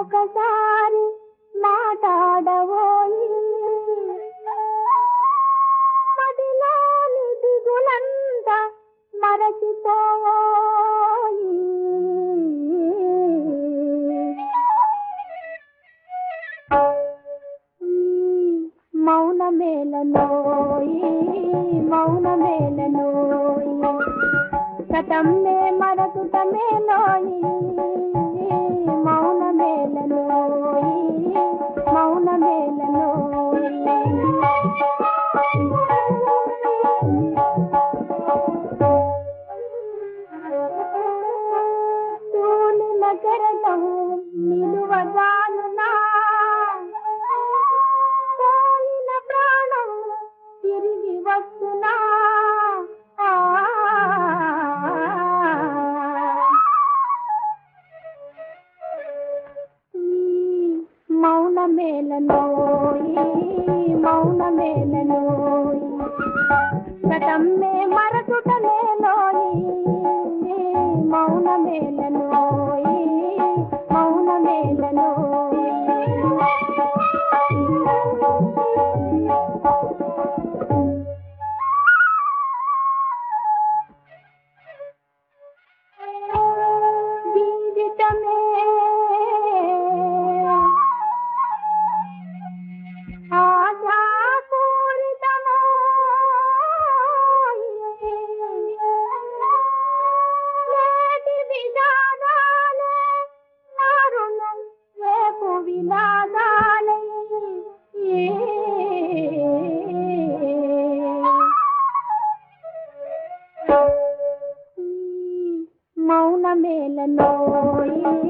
ఒకసారి మాట్లాడవోయి మదిలోని దిగులంత మరచిపోయి మౌనమేలనోయి మౌనమేలనోయి కథమ్మే మరకుటమేలోయి మౌనమేలనోయి మౌనమేలనోయి తూలిన కెరటం నిలువగానునా పోయిన ప్రాణం తిరిగి వస్తున్నా ఆ. ఈ మౌనమేలనోయి మౌనమేలనోయి గతమ్మే మరచుటమేలోయి మౌనమేలనోయి మౌనమేలనోయి జీవితమే ఆశాపూరితమో నేటి విధానాలే దారుణం రేపు వినాదాలే మౌనమేలనోయి